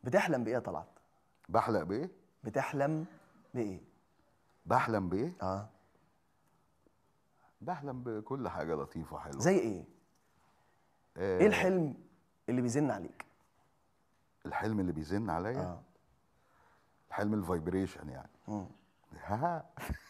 بتحلم بايه يا طلعت بحلق بايه بتحلم بايه بحلم بايه اه بحلم بكل حاجه لطيفه حلوه زي ايه آه ايه الحلم اللي بيزن عليك الحلم اللي بيزن عليا اه حلم الفايبريشن يعني مم. ها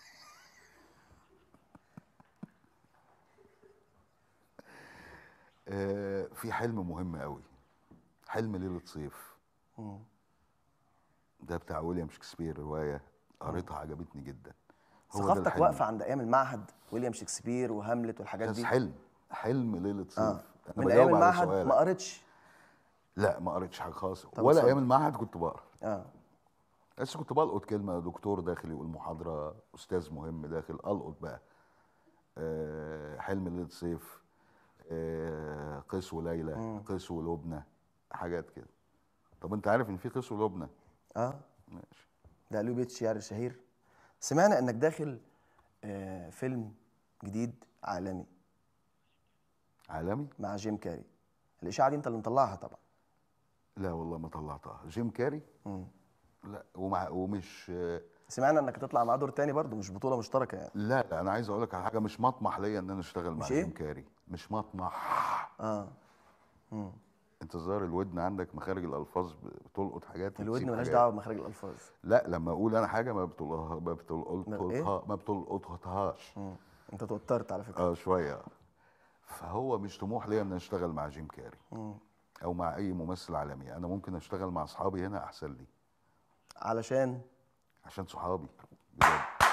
آه، في حلم مهم قوي حلم ليلة صيف مم. ده بتاع ويليام شكسبير رواية قريتها عجبتني جدا هو ده ثقافتك الحلم. واقفه عند ايام المعهد ويليام شكسبير وهاملت والحاجات بس دي حلم حلم ليلة صيف اه أنا من بجاوب ايام على المعهد سؤالك. ما قريتش لا ما قريتش حاجة خالص طب ولا اتفضل. أيام المعهد كنت بقرا اه بس كنت بلقط كلمة دكتور داخل يقول محاضرة أستاذ مهم داخل ألقط بقى آه، حلم ليلة صيف آه، قيس وليلى قيس ولبنى حاجات كده طب أنت عارف إن في قيس ولبنى اه ماشي ده له بيت شعر شهير سمعنا انك داخل آه فيلم جديد عالمي عالمي مع جيم كاري الاشاعه دي انت اللي مطلعها طبعا لا والله ما طلعتها جيم كاري مم. لا ومع ومش آه، سمعنا انك هتطلع معاه دور تاني برضه مش بطوله مشتركه يعني لا لا أنا عايز أقول لك على حاجة مش مطمح ليا إن أنا أشتغل مع مش إيه؟ جيم كاري مش مطمح اه مم. أنت الظاهر الودن عندك مخارج الألفاظ بتلقط حاجات الودن وتسيب ملهاش حاجات. دعوه بمخارج الالفاظ لا لما اقول انا حاجه ما بتلقطها ما ما إيه؟ بتلقطها ما بتلقطهاش مم. انت توترت على فكره اه شويه فهو مش طموح ليا ان أنا اشتغل مع جيم كاري مم. او مع اي ممثل عالمي انا ممكن اشتغل مع اصحابي هنا احسن لي علشان عشان صحابي بجد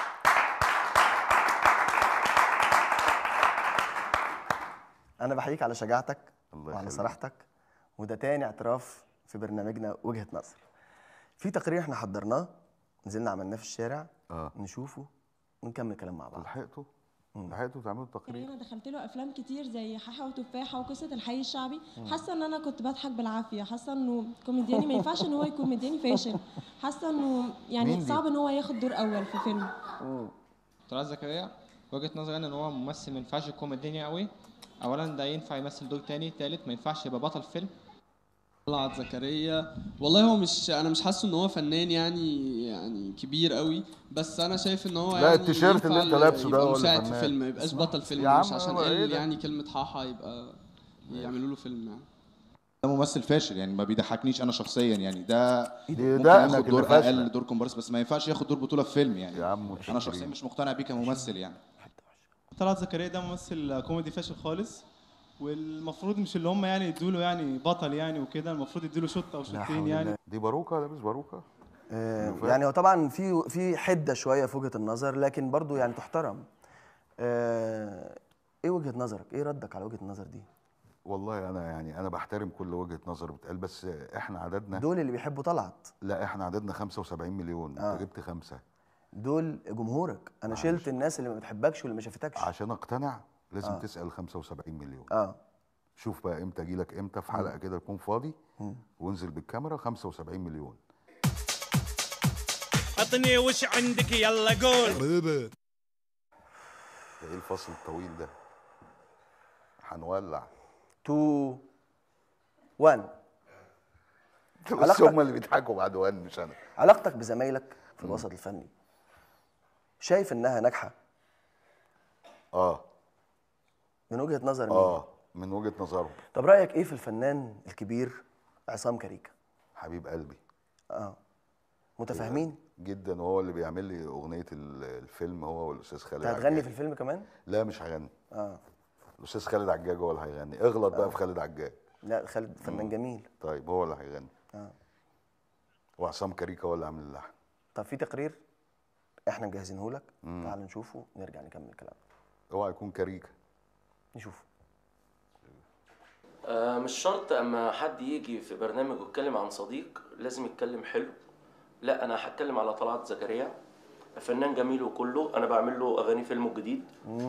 انا بحييك على شجاعتك الله وعلى يخليك. صراحتك وده تاني اعتراف في برنامجنا وجهه نظر في تقرير احنا حضرناه نزلنا عملناه في الشارع اه نشوفه ونكمل كلام مع بعض لحقته لحقته تعملوا تقرير انا دخلت له افلام كتير زي حاحه وتفاحه وقصه الحي الشعبي حاسه ان انا كنت بضحك بالعافيه حاسه انه كوميدياني ما ينفعش ان هو يكون كوميدياني فاشل حاسه انه مين يعني دي؟ صعب ان هو ياخد دور اول في فيلم طلعت زكريا وجهه نظري انا ان هو ممثل ما ينفعش يكون مدني قوي اولا ده ينفع يمثل دور تاني تالت ما ينفعش يبقى بطل فيلم طلعت زكريا والله هو مش انا مش حاسه ان هو فنان يعني يعني كبير قوي بس انا شايف ان هو لا، يعني التيشيرت اللي ينفع انت لابسه ده يبقى هو اللي مساعد في فنان. فيلم ما يبقاش بطل فيلم يا مش عم عشان هو إيه قال ده؟ يعني كلمه حاحه يبقى يعملوا له فيلم يعني ده ممثل فاشل يعني ما بيضحكنيش انا شخصيا يعني ده دي ممكن ده ياخد انك دور اللي فاشل اقل دور كومبارس بس ما ينفعش ياخد دور بطوله في فيلم يعني يا عم انا متشكرين. شخصيا مش مقتنع بيه كممثل يعني طلعت زكريا ده ممثل كوميدي فاشل خالص والمفروض مش اللي هم يعني يدوا له يعني بطل يعني وكده المفروض يدوا له شوط او حول شوطين يعني الله. دي باروكه لابس باروكه آه، فاهم. يعني هو طبعا في في حده شويه في وجهه النظر لكن برضو يعني تحترم آه، ايه وجهه نظرك ايه ردك على وجهه النظر دي والله انا يعني انا بحترم كل وجهه نظر بتقال بس احنا عددنا دول اللي بيحبوا طلعت لا احنا عددنا 75 مليون آه. انت جبت خمسه دول جمهورك انا معلش. شلت الناس اللي ما بتحبكش واللي ما شافتكش عشان اقتنع لازم آه. تسال 75 مليون اه شوف بقى امتى اجي لك امتى في حلقه كده يكون فاضي وانزل بالكاميرا 75 مليون عطني وش عندك يلا قول ده ايه الفصل الطويل ده هنولع 2 1 بس علاقتك- هم اللي بيضحكوا بعد وان مش انا علاقتك بزمايلك في الوسط الفني شايف انها ناجحه اه من وجهه نظر مين اه من وجهه نظرهم طب رايك ايه في الفنان الكبير عصام كاريكا حبيب قلبي اه متفاهمين جدا وهو اللي بيعمل لي اغنيه ال- الفيلم هو والاستاذ خالد انت هتغني عجاج. في الفيلم كمان لا مش هغني اه الاستاذ خالد عجاج هو اللي هيغني اغلط بقى في خالد عجاج لا خالد فنان جميل طيب هو اللي هيغني اه وعصام كاريكا هو اللي عامل اللحن طب في تقرير احنا مجهزينه لك تعال نشوفه ونرجع نكمل كلام اوعى يكون كاريكا نشوفه آه، مش شرط اما حد يجي في برنامج ويتكلم عن صديق لازم يتكلم حلو لا انا هتكلم على طلعت زكريا فنان جميل وكله انا بعمل له اغاني فيلمه الجديد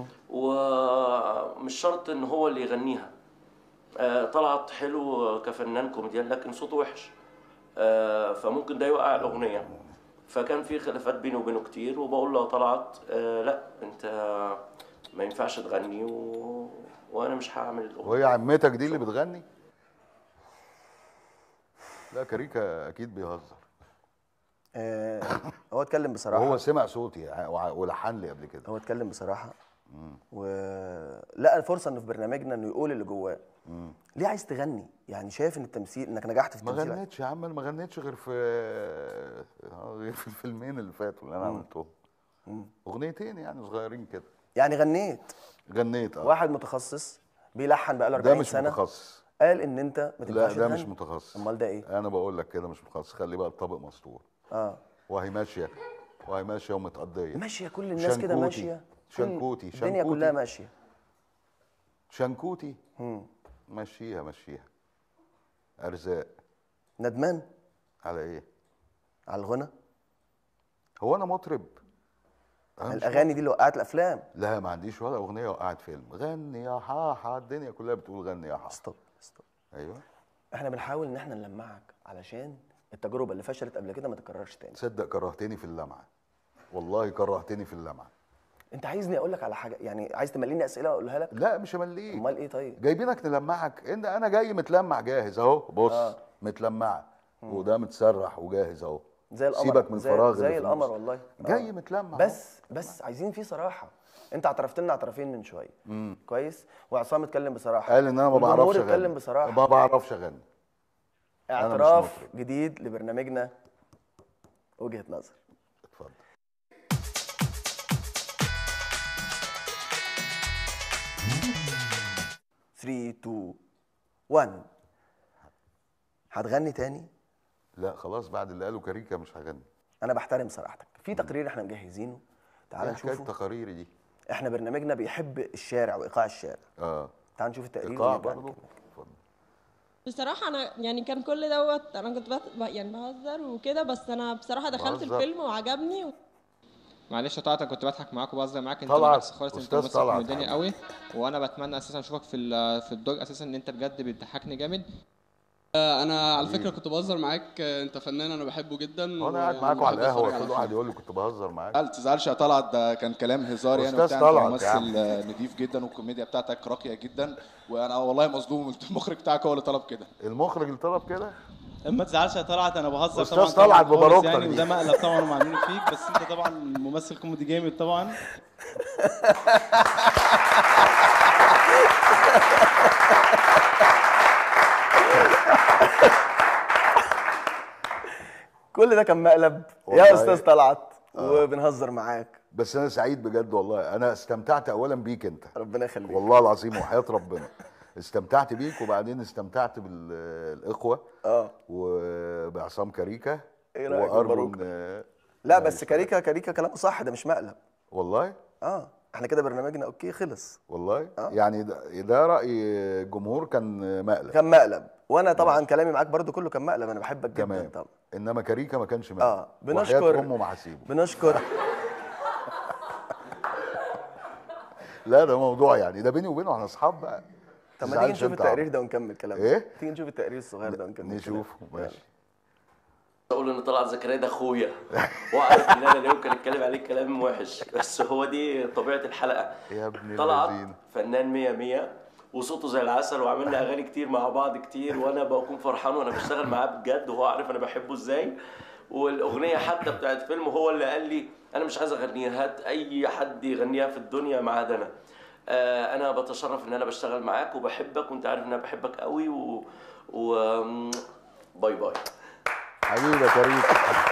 ومش شرط ان هو اللي يغنيها آه، طلعت حلو كفنان كوميديان لكن صوته وحش آه، فممكن ده يوقع الاغنيه فكان في خلافات بيني وبينه كتير وبقول له يا طلعت آه، لا انت ما ينفعش تغني و... وانا مش هعمل الاغنيه وهي عمتك دي اللي بتغني لا كاريكا اكيد بيهزر آه هو اتكلم بصراحه وهو سمع صوتي ع- وع- ولحن لي قبل كده هو اتكلم بصراحه ولقى فرصه انه في برنامجنا انه يقول اللي جواه ليه عايز تغني يعني شايف ان التمثيل انك نجحت في ما التمثيل غنيتش يا عم انا ما غنيتش غير في آه، غير في الفيلمين اللي فاتوا اللي انا عملتهم اغنيتين يعني صغيرين كده يعني غنيت غنيت اه واحد متخصص بيلحن بقاله ده 40 مش سنه متخصص قال ان انت ما لا تنفعش ده مش تغني. متخصص امال ده ايه انا بقول لك كده مش متخصص خلي بقى الطبق مستور اه وهي ماشيه وهي ماشيه ومتقضيه ماشيه كل الناس كده شنكوتي. ماشيه كل- شنكوتي الدنيا شنكوتي. كلها ماشيه شنكوتي مم. مشيها مشيها ارزاق ندمان على ايه على الغنى هو انا مطرب أنا مش الاغاني دي اللي وقعت الافلام لا ما عنديش ولا اغنيه وقعت فيلم غني يا حاحا الدنيا كلها بتقول غني يا حاحا ستوب ستوب ايوه احنا بنحاول ان احنا نلمعك علشان التجربه اللي فشلت قبل كده ما تتكررش تاني تصدق كرهتني في اللمعه والله كرهتني في اللمعه انت عايزني اقول لك على حاجه يعني عايز تمليني اسئله اقولها لك لا مش همليك امال ايه طيب جايبينك نلمعك ان انا جاي متلمع جاهز اهو بص آه. متلمعه وده متسرح وجاهز اهو زي القمر سيبك من زي الفراغ زي اللي في القمر النص. والله جاي آه. متلمع بس بس عايزين فيه صراحه انت اعترفت لنا اعترافين من شويه كويس وعصام اتكلم بصراحه قال ان انا ما والجمهور بعرفش اتكلم اغني بصراحه ما بعرفش اغني أنا مش اعتراف مطرب. جديد لبرنامجنا وجهه نظر اتفضل 3 2 1 هتغني تاني لا خلاص بعد اللي قاله كاريكا مش هغني انا بحترم صراحتك في تقرير احنا مجهزينه تعال ايه حكايه نشوفه تقاريري دي احنا برنامجنا بيحب الشارع وايقاع الشارع اه تعال نشوف التقرير ايقاع ونرجع برضه نكمل. اتفضل بصراحة أنا يعني كان كل دوت أنا كنت بت... يعني بهزر وكده بس أنا بصراحة دخلت بهزر. الفيلم وعجبني و... معلش يا طلعت أنا كنت بضحك معاك وبهزر معاك انت طلعت، بالعكس خالص انت أستاذ ممثل طلعت كوميدياني حبيبي. قوي وانا بتمنى اساسا اشوفك في ال- في الدور اساسا ان انت بجد بتضحكني جامد آه، انا على فكره كنت بهزر معاك آه، انت فنان انا بحبه جدا وانا قاعد ويعني معاكم على بحب أتفرج القهوه على كل واحد أفلام. يقول لي كنت بهزر معاك لا تزعلش يا طلعت ده كان كلام هزار يعني أستاذ وبتاع انت طلعت يا عم. ممثل آه، نضيف جدا والكوميديا بتاعتك راقيه جدا وانا والله مصدوم المخرج بتاعك هو اللي طلب كده المخرج اللي طلب كده ما تزعلش يا طلعت انا بهزر أستاذ طبعا طلعت خالص بباروكتك يعني دي. وده مقلب طبعا هم عاملينه فيك بس انت طبعا ممثل كوميدي جامد طبعا كل ده كان مقلب والله. يا استاذ طلعت وبنهزر معاك بس انا سعيد بجد والله انا استمتعت اولا بيك انت ربنا يخليك والله العظيم وحياه ربنا استمتعت بيك وبعدين استمتعت بالاخوه اه وبعصام كاريكا إيه رأيك وأرجو بالباروكة؟ إن- لا بس كاريكا كاريكا كلامه صح ده مش مقلب والله اه احنا كده برنامجنا اوكي خلص والله آه. يعني ده, ده راي الجمهور كان مقلب كان مقلب وانا طبعا كلامي معاك برضو كله كان مقلب انا بحبك جدا تمام طبعا انما كاريكا ما كانش مقلب اه وحياة بنشكر امه ما هسيبه بنشكر لا ده موضوع يعني ده بيني وبينه احنا اصحاب بقى طب ما تيجي تزعلش نشوف انت التقرير عم. ده ونكمل كلامنا إيه؟ تيجي نشوف التقرير الصغير ده ونكمل نشوفه كلامنا. ماشي اقول ان طلعت زكريا ده اخويا واعرف ان انا لا يمكن اتكلم عليه كلام وحش بس هو دي طبيعه الحلقه يا ابن طلعت الذين فنان مية مية وصوته زي العسل وعملنا اغاني كتير مع بعض كتير وانا بكون فرحان وانا بشتغل معاه بجد وهو عارف انا بحبه ازاي والاغنيه حتى بتاعت فيلم هو اللي قال لي انا مش عايز اغنيها هات اي حد يغنيها في الدنيا ما عدا انا آه، انا بتشرف ان انا بشتغل معاك وبحبك وانت عارف ان انا بحبك قوي و, و... باي باي حبيبي يا كريم